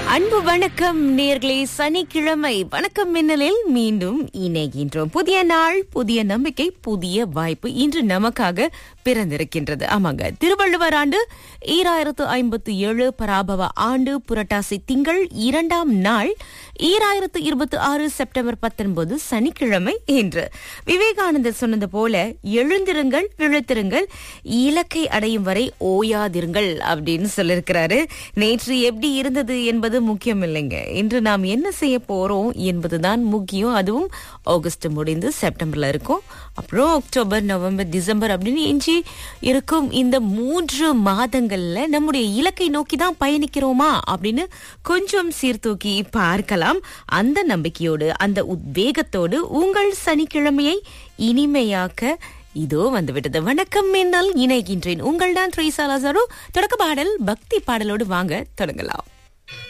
அன்பு வணக்கம் நேர்களே சனிக்கிழமை வணக்கம் மின்னலில் மீண்டும் இணைகின்றோம் புதிய நாள் புதிய நம்பிக்கை புதிய வாய்ப்பு இன்று நமக்காக பிறந்திருக்கின்றது ஆமாங்க திருவள்ளுவர் ஆண்டு ஈராயிரத்து ஐம்பத்தி ஏழு பராபவ ஆண்டு புரட்டாசி திங்கள் இரண்டாம் நாள் ஈராயிரத்து இருபத்தி ஆறு செப்டம்பர் பத்தொன்பது சனிக்கிழமை இன்று விவேகானந்தர் சொன்னது போல எழுந்திருங்கள் விழுத்திருங்கள் இலக்கை அடையும் வரை ஓயாதிருங்கள் அப்படின்னு சொல்லியிருக்கிறாரு நேற்று எப்படி இருந்தது என்பது முக்கியம் இல்லைங்க இன்று நாம் என்ன செய்ய போறோம் என்பதுதான் முக்கியம் அதுவும் ஆகஸ்ட் முடிந்து செப்டம்பர்ல இருக்கும் அப்புறம் அக்டோபர் நவம்பர் டிசம்பர் அப்படின்னு எஞ்சி இருக்கும் இந்த மூன்று மாதங்கள்ல நம்முடைய இலக்கை நோக்கி தான் பயணிக்கிறோமா அப்படின்னு கொஞ்சம் சீர்தூக்கி பார்க்கலாம் அந்த நம்பிக்கையோடு அந்த உத்வேகத்தோடு உங்கள் சனிக்கிழமையை இனிமையாக்க இதோ வந்துவிட்டது வணக்கம் மின்னல் இணைகின்றேன் உங்கள் தான் ட்ரீசாலாசரோ தொடக்க பாடல் பக்தி பாடலோடு வாங்க தொடங்கலாம்